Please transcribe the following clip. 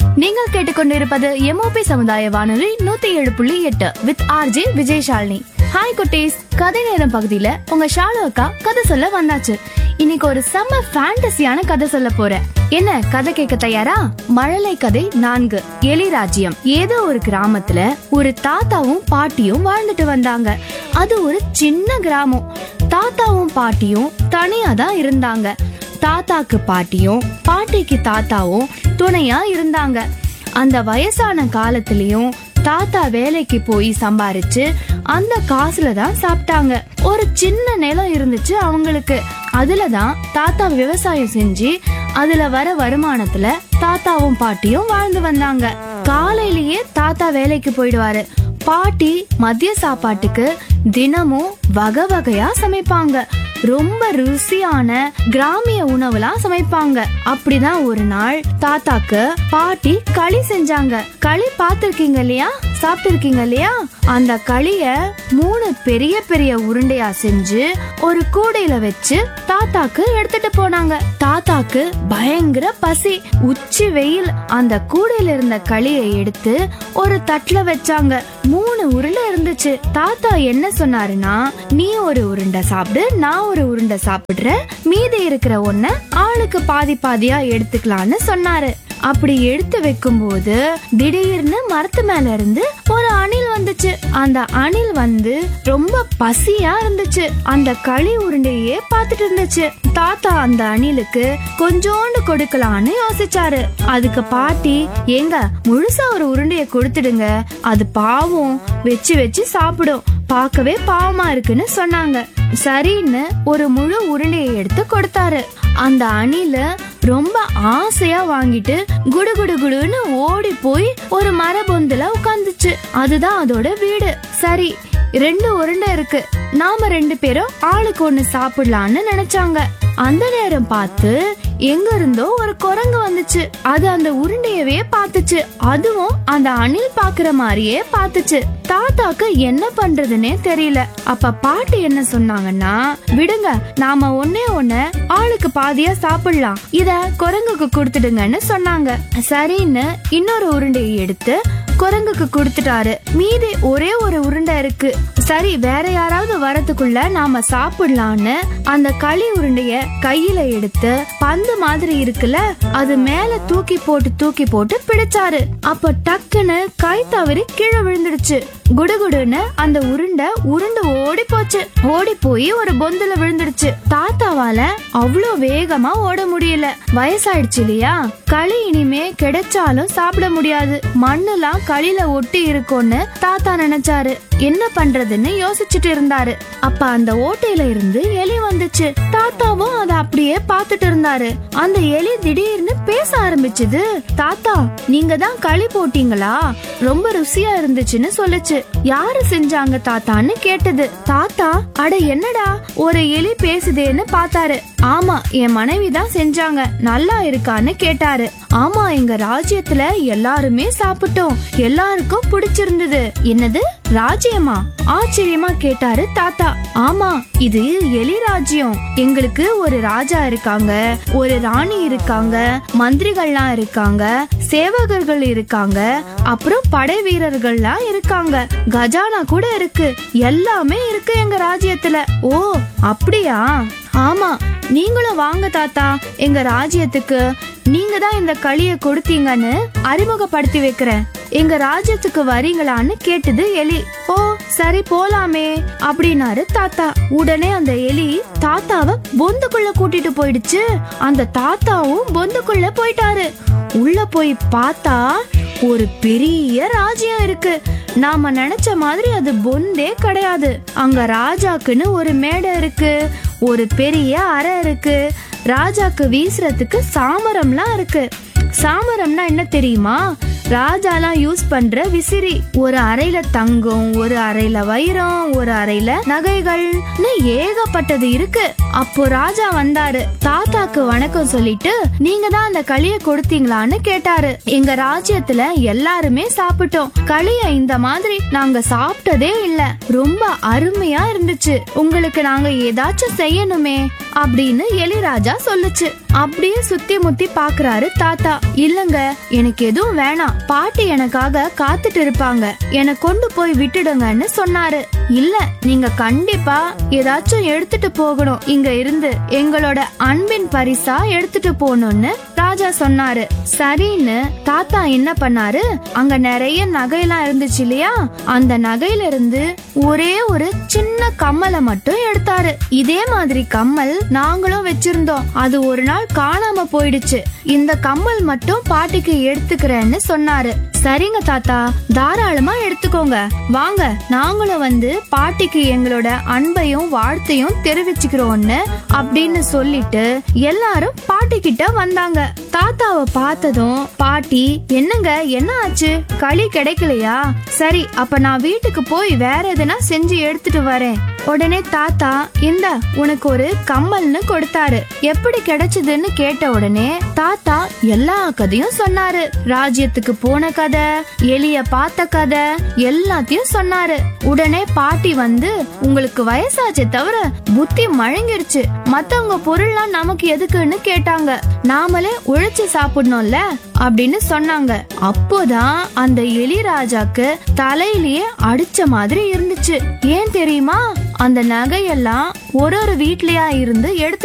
நீங்கள் கேட்டுக்கொண்டிருப்பது எம்ஓபி சமுதாய வானொலி நூத்தி ஏழு புள்ளி எட்டு வித் ஆர்ஜே விஜயஷாலினி ஹாய் குட்டீஸ் கதை நேரம் பகுதியில உங்க ஷாலு அக்கா கதை சொல்ல வந்தாச்சு இன்னைக்கு ஒரு செம்ம ஃபேண்டசியான கதை சொல்ல போறேன் என்ன கதை கேட்க தயாரா மழலை கதை நான்கு எலிராஜ்யம் ஏதோ ஒரு கிராமத்துல ஒரு தாத்தாவும் பாட்டியும் வாழ்ந்துட்டு வந்தாங்க அது ஒரு சின்ன கிராமம் தாத்தாவும் பாட்டியும் தனியா தான் இருந்தாங்க தாத்தாக்கு பாட்டியும் பாட்டிக்கு தாத்தாவும் துணையா இருந்தாங்க அந்த வயசான காலத்திலயும் தாத்தா வேலைக்கு போய் சம்பாரிச்சு அந்த காசுல தான் சாப்பிட்டாங்க ஒரு சின்ன நிலம் இருந்துச்சு அவங்களுக்கு அதுல தான் தாத்தா விவசாயம் செஞ்சு அதுல வர வருமானத்துல தாத்தாவும் பாட்டியும் வாழ்ந்து வந்தாங்க காலையிலேயே தாத்தா வேலைக்கு போயிடுவாரு பாட்டி மதிய சாப்பாட்டுக்கு தினமும் வகை வகையா சமைப்பாங்க ரொம்ப ருசியான கிராமிய உணவுலாம் சமைப்பாங்க அப்படிதான் ஒரு நாள் தாத்தாக்கு பாட்டி களி செஞ்சாங்க களி பார்த்திருக்கீங்க இல்லையா சாப்பிட்டிருக்கீங்க இல்லையா அந்த களிய மூணு பெரிய பெரிய உருண்டையா செஞ்சு ஒரு கூடையில வச்சு தாத்தாக்கு எடுத்துட்டு போனாங்க தாத்தாக்கு பயங்கர பசி உச்சி வெயில் அந்த கூடையில இருந்த களியை எடுத்து ஒரு தட்டுல வச்சாங்க மூணு உருண்டை இருந்துச்சு தாத்தா என்ன சொன்னாருன்னா நீ ஒரு உருண்டை சாப்பிடு நான் ஒரு உருண்டை சாப்பிடுறேன் மீதி இருக்கிற ஒன்ன ஆளுக்கு பாதி பாதியா எடுத்துக்கலாம்னு சொன்னாரு அப்படி எடுத்து வைக்கும்போது திடீர்னு மரத்து மேல இருந்து ஒரு அணில் வந்துச்சு அந்த அணில் வந்து ரொம்ப பசியா இருந்துச்சு அந்த களி உருண்டையே பார்த்துட்டு இருந்துச்சு தாத்தா அந்த அணிலுக்கு கொஞ்சோண்டு கொடுக்கலான்னு யோசிச்சாரு அதுக்கு பாட்டி ஏங்க முழுசா ஒரு உருண்டைய கொடுத்துடுங்க அது பாவம் வச்சு வச்சு சாப்பிடும் பார்க்கவே பாவமா இருக்குன்னு சொன்னாங்க சரின்னு ஒரு முழு உருண்டையை எடுத்து கொடுத்தாரு அந்த அணில ரொம்ப ஆசையா வாங்கிட்டு குடு குடு குடுன்னு ஓடி போய் ஒரு மரபொந்துல உட்காந்துச்சு அதுதான் அதோட வீடு சரி ரெண்டு உருண்டை இருக்கு நாம ரெண்டு பேரும் ஆளுக்கு ஒண்ணு சாப்பிடலான்னு நினைச்சாங்க அந்த நேரம் பார்த்து எங்க இருந்தோ ஒரு குரங்கு வந்துச்சு அது அந்த உருண்டையவே பார்த்துச்சு அதுவும் அந்த அணில் பாக்குற மாதிரியே பார்த்துச்சு தாத்தாக்கு என்ன பண்றதுன்னே தெரியல அப்ப பாட்டு என்ன சொன்னாங்கன்னா விடுங்க நாம ஒன்னே ஒண்ணு ஆளுக்கு பாதியா சாப்பிடலாம் இத குரங்குக்கு கொடுத்துடுங்கன்னு சொன்னாங்க சரின்னு இன்னொரு உருண்டையை எடுத்து குரங்குக்கு கொடுத்துட்டாரு மீதி ஒரே ஒரு உருண்டை இருக்கு சரி வேற யாராவது வரதுக்குள்ள நாம சாப்பிடலான்னு அந்த களி உருண்டைய கையில எடுத்து பந்து மாதிரி இருக்குல்ல அது மேல தூக்கி போட்டு தூக்கி போட்டு பிடிச்சாரு அப்ப டக்குன்னு கை தவறி கீழே விழுந்துடுச்சு குடுகுடுன்னு அந்த உருண்டை உருண்டு ஓடி போச்சு ஓடி போய் ஒரு பொந்துல விழுந்துடுச்சு தாத்தாவால அவ்வளோ வேகமா ஓட முடியல வயசாயிடுச்சு இல்லையா களி இனிமே கிடைச்சாலும் சாப்பிட முடியாது மண்ணுலாம் களியில ஒட்டி இருக்கும்னு தாத்தா நினைச்சாரு என்ன பண்றதுன்னு யோசிச்சுட்டு இருந்தாரு அப்ப அந்த ஓட்டையில இருந்து எலி வந்துச்சு தாத்தாவும் அதை அப்படியே பார்த்துட்டு இருந்தாரு அந்த எலி திடீர்னு பேச ஆரம்பிச்சுது தாத்தா நீங்க தான் களி போட்டீங்களா ரொம்ப ருசியா இருந்துச்சுன்னு சொல்லுச்சு யாரு செஞ்சாங்க தாத்தான்னு கேட்டது தாத்தா அட என்னடா ஒரு எலி பேசுதேன்னு பார்த்தாரு ஆமா என் மனைவி தான் செஞ்சாங்க நல்லா இருக்கான்னு கேட்டாரு ஆமா எங்க ராஜ்யத்துல எல்லாருமே சாப்பிட்டோம் எல்லாருக்கும் பிடிச்சிருந்தது என்னது ராஜ்யமா ஆச்சரியமா கேட்டாரு தாத்தா ஆமா இது எலி ராஜ்யம் எங்களுக்கு ஒரு ராஜா இருக்காங்க ஒரு ராணி இருக்காங்க மந்திரிகள்லாம் இருக்காங்க சேவகர்கள் இருக்காங்க அப்புறம் படை வீரர்கள்லாம் இருக்காங்க கஜானா கூட இருக்கு எல்லாமே இருக்கு எங்க ராஜ்யத்துல ஓ அப்படியா ஆமா நீங்களும் வாங்க தாத்தா எங்க ராஜ்யத்துக்கு நீங்க தான் இந்த களிய கொடுத்தீங்கன்னு அறிமுகப்படுத்தி வைக்கிறேன் எங்க ராஜ்யத்துக்கு வரீங்களான்னு கேட்டது எலி ஓ சரி போலாமே அப்படின்னாரு தாத்தா உடனே அந்த எலி தாத்தாவை பொந்துக்குள்ள கூட்டிட்டு போயிடுச்சு அந்த தாத்தாவும் பொந்துக்குள்ள போயிட்டாரு உள்ள போய் பார்த்தா ஒரு பெரிய ராஜ்யம் இருக்கு நாம நினைச்ச மாதிரி அது பொந்தே கிடையாது அங்க ராஜாக்குன்னு ஒரு மேடை இருக்கு ஒரு பெரிய அறை இருக்கு ராஜாக்கு வீசுறதுக்கு சாமரம்லாம் இருக்கு சாமரம்னா என்ன தெரியுமா ராஜாலாம் யூஸ் பண்ற விசிறி ஒரு அறையில தங்கம் ஒரு அறையில வைரம் ஒரு அறையில நகைகள்னு ஏகப்பட்டது இருக்கு அப்போ ராஜா வந்தாரு தாத்தாக்கு வணக்கம் சொல்லிட்டு நீங்க தான் அந்த களிய கொடுத்தீங்களான்னு கேட்டாரு எங்க ராஜ்யத்துல எல்லாருமே சாப்பிட்டோம் களிய இந்த மாதிரி நாங்க சாப்பிட்டதே இல்ல ரொம்ப அருமையா இருந்துச்சு உங்களுக்கு நாங்க ஏதாச்சும் செய்யணுமே அப்படின்னு எலிராஜா சொல்லுச்சு அப்படியே சுத்தி முத்தி பாக்குறாரு தாத்தா இல்லங்க எனக்கு எதுவும் வேணாம் பாட்டி எனக்காக காத்துட்டு இருப்பாங்க என்னை கொண்டு போய் விட்டுடுங்கன்னு சொன்னாரு இல்ல நீங்க கண்டிப்பா ஏதாச்சும் எடுத்துட்டு போகணும் இங்க இருந்து எங்களோட அன்பின் பரிசா எடுத்துட்டு போகணும்னு ராஜா சொன்னாரு சரின்னு தாத்தா என்ன பண்ணாரு அங்க நிறைய நகையெல்லாம் இருந்துச்சு இல்லையா அந்த நகையில இருந்து ஒரே ஒரு சின்ன கம்மலை மட்டும் எடுத்தாரு இதே மாதிரி கம்மல் நாங்களும் வச்சிருந்தோம் அது ஒரு நாள் காணாம போயிடுச்சு இந்த கம்மல் மட்டும் பாட்டிக்கு எடுத்துக்கிறேன்னு சொன்னாரு சரிங்க தாத்தா தாராளமா எடுத்துக்கோங்க வாங்க நாங்களும் வந்து பாட்டிக்கு எங்களோட அன்பையும் வாழ்த்தையும் தெரிவிச்சுக்கிறோம்னு அப்படின்னு சொல்லிட்டு எல்லாரும் பாட்டி கிட்ட வந்தாங்க தாத்தாவை பார்த்ததும் பாட்டி என்னங்க என்ன ஆச்சு களி கிடைக்கலையா சரி அப்ப நான் வீட்டுக்கு போய் வேற எதுனா செஞ்சு எடுத்துட்டு வரேன் உடனே தாத்தா இந்த உனக்கு ஒரு கம்மல்னு கொடுத்தாரு எப்படி கிடைச்சதுன்னு கேட்ட உடனே தாத்தா எல்லா கதையும் சொன்னாரு ராஜ்யத்துக்கு போன கதை எலிய பார்த்த கதை எல்லாத்தையும் சொன்னாரு உடனே பாட்டி வந்து உங்களுக்கு வயசாச்சே தவிர புத்தி மழுங்கிருச்சு மத்தவங்க பொருள்லாம் நமக்கு எதுக்குன்னு கேட்டாங்க நாமளே உழைச்சு சாப்பிடணும்ல அப்படின்னு சொன்னாங்க அப்போதான் அந்த எலி ராஜாக்கு தலையிலேயே அடிச்ச மாதிரி இருந்துச்சு ஏன் தெரியுமா அந்த நகையெல்லாம் ஒரு ஒரு வீட்லயா இருந்து எடுத்து